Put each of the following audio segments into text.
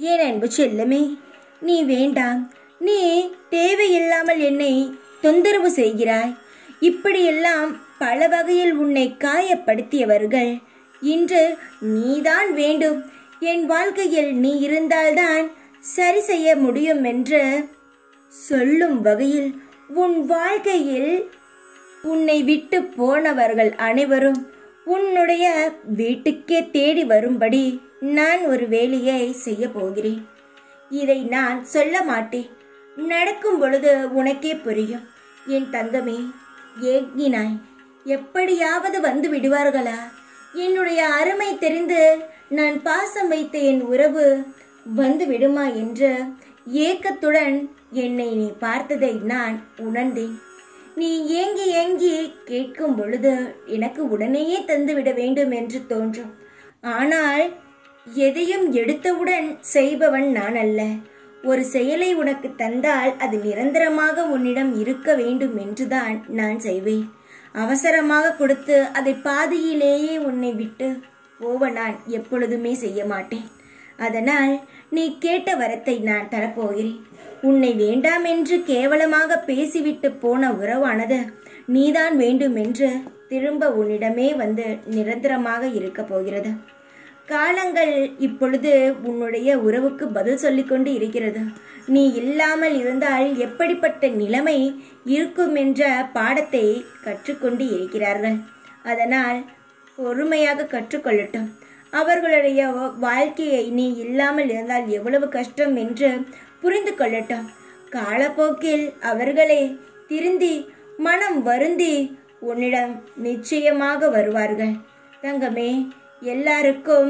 ஏன் அன்பு செல்லமே நீ வேண்டாம் நீ தேவையில்லாமல் என்னை தொந்தரவு செய்கிறாய் இப்படியெல்லாம் பல வகையில் உன்னை காயப்படுத்தியவர்கள் இன்று நீதான் வேண்டும் என் வாழ்க்கையில் நீ இருந்தால்தான் சரி செய்ய முடியும் என்று சொல்லும் வகையில் உன் வாழ்க்கையில் உன்னை விட்டு போனவர்கள் அனைவரும் உன்னுடைய வீட்டுக்கே தேடி வரும்படி நான் ஒரு வேலையை செய்ய போகிறேன் இதை நான் சொல்ல மாட்டேன் நடக்கும் பொழுது உனக்கே புரியும் என் தங்கமே ஏங்கினாய் எப்படியாவது வந்து விடுவார்களா என்னுடைய அருமை தெரிந்து நான் பாசம் வைத்த என் உறவு வந்து விடுமா என்ற ஏக்கத்துடன் என்னை நீ பார்த்ததை நான் உணர்ந்தேன் நீ ஏங்கி ஏங்கி கேட்கும் பொழுது எனக்கு உடனேயே தந்துவிட வேண்டும் என்று தோன்றும் ஆனால் எதையும் எடுத்தவுடன் செய்பவன் நான் அல்ல ஒரு செயலை உனக்கு தந்தால் அது நிரந்தரமாக உன்னிடம் இருக்க வேண்டும் என்றுதான் நான் செய்வேன் அவசரமாக கொடுத்து அதை பாதியிலேயே உன்னை விட்டு போவ நான் எப்பொழுதுமே செய்ய மாட்டேன் அதனால் நீ கேட்ட வரத்தை நான் தரப்போகிறேன் உன்னை வேண்டாம் என்று கேவலமாக பேசிவிட்டு போன உறவானது நீதான் வேண்டும் என்று திரும்ப உன்னிடமே வந்து நிரந்தரமாக இருக்க போகிறது காலங்கள் இப்பொழுது உன்னுடைய உறவுக்கு பதில் சொல்லிக்கொண்டு இருக்கிறது நீ இல்லாமல் இருந்தால் எப்படிப்பட்ட நிலைமை இருக்கும் என்ற பாடத்தை கற்றுக்கொண்டு இருக்கிறார்கள் அதனால் பொறுமையாக கற்றுக்கொள்ளட்டும் அவர்களுடைய வாழ்க்கையை நீ இல்லாமல் இருந்தால் எவ்வளவு கஷ்டம் என்று புரிந்து கொள்ளட்டும் காலப்போக்கில் அவர்களே திருந்தி மனம் வருந்தி உன்னிடம் நிச்சயமாக வருவார்கள் தங்கமே எல்லாருக்கும்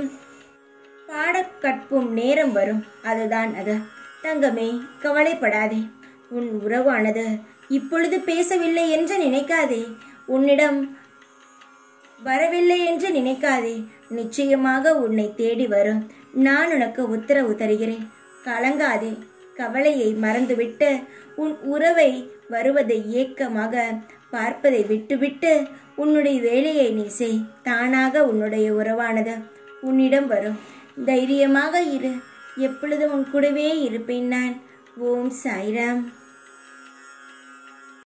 பாடக் கற்பும் நேரம் வரும் அதுதான் அது தங்கமே கவலைப்படாதே உன் உறவானது இப்பொழுது பேசவில்லை என்று நினைக்காதே உன்னிடம் வரவில்லை என்று நினைக்காதே நிச்சயமாக உன்னை தேடி வரும் நான் உனக்கு உத்தரவு தருகிறேன் கலங்காதே கவலையை மறந்துவிட்டு உன் உறவை வருவதை ஏக்கமாக பார்ப்பதை விட்டுவிட்டு உன்னுடைய வேலையை நீ செய் தானாக உன்னுடைய உறவானது உன்னிடம் வரும் தைரியமாக இரு எப்பொழுதும் உன் கூடவே இருப்பேன் நான் ஓம் சாய்ராம்